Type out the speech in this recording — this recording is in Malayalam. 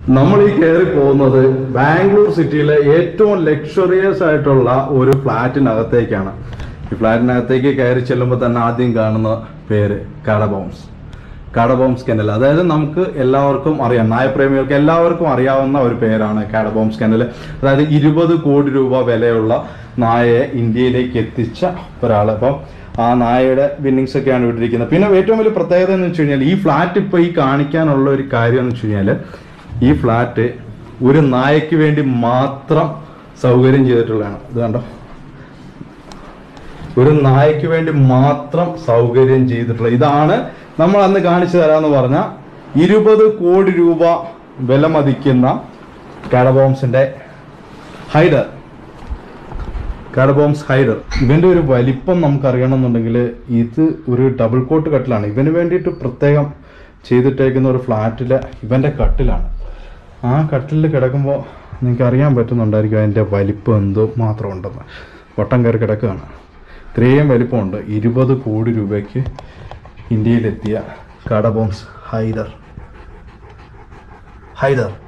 നമ്മൾ ഈ കയറി പോകുന്നത് ബാംഗ്ലൂർ സിറ്റിയിലെ ഏറ്റവും ലക്ഷറിയസ് ആയിട്ടുള്ള ഒരു ഫ്ലാറ്റിനകത്തേക്കാണ് ഈ ഫ്ലാറ്റിനകത്തേക്ക് കയറി ചെല്ലുമ്പോൾ തന്നെ ആദ്യം കാണുന്ന പേര് കാഡബോംസ് കാഡബോംസ് കെനൽ അതായത് നമുക്ക് എല്ലാവർക്കും അറിയാം നായപ്രേമികൾക്ക് എല്ലാവർക്കും അറിയാവുന്ന ഒരു പേരാണ് കാഡബോംസ് കെനൽ അതായത് ഇരുപത് കോടി രൂപ വിലയുള്ള നായയെ ഇന്ത്യയിലേക്ക് എത്തിച്ച ഒരാൾ അപ്പം ആ നായയുടെ വിന്നിങ്സ് ഒക്കെയാണ് ഇട്ടിരിക്കുന്നത് പിന്നെ ഏറ്റവും വലിയ പ്രത്യേകത എന്ന് വെച്ച് കഴിഞ്ഞാൽ ഈ ഫ്ലാറ്റ് ഇപ്പോൾ ഈ കാണിക്കാനുള്ള ഒരു കാര്യം എന്ന് വെച്ച് കഴിഞ്ഞാൽ ഈ ഫ്ലാറ്റ് ഒരു നായക്ക് വേണ്ടി മാത്രം സൗകര്യം ചെയ്തിട്ടുള്ളതാണ് ഇത് കണ്ടോ ഒരു നായക്ക് വേണ്ടി മാത്രം സൗകര്യം ചെയ്തിട്ടുള്ള ഇതാണ് നമ്മൾ അന്ന് കാണിച്ചു തരാന്ന് പറഞ്ഞ ഇരുപത് കോടി രൂപ വില മതിക്കുന്ന കാഡബോംസിന്റെ ഹൈഡർ കാഡബോംസ് ഹൈഡർ ഇവന്റെ ഒരു വലിപ്പം നമുക്ക് അറിയണമെന്നുണ്ടെങ്കിൽ ഇത് ഒരു ഡബിൾ കോട്ട് കട്ടിലാണ് ഇവന് വേണ്ടിയിട്ട് പ്രത്യേകം ചെയ്തിട്ടേക്കുന്ന ഒരു ഫ്ലാറ്റിലെ ഇവന്റെ കട്ടിലാണ് ആ കട്ടിലിൽ കിടക്കുമ്പോൾ നിങ്ങൾക്ക് അറിയാൻ പറ്റുന്നുണ്ടായിരിക്കും അതിൻ്റെ വലിപ്പം എന്തോ മാത്രം ഉണ്ടെന്ന് വട്ടം കയറി കിടക്കുകയാണ് ഇത്രയും വലിപ്പമുണ്ട് ഇരുപത് കോടി രൂപയ്ക്ക് ഇന്ത്യയിലെത്തിയ കാഡബോംസ് ഹൈദർ ഹൈദർ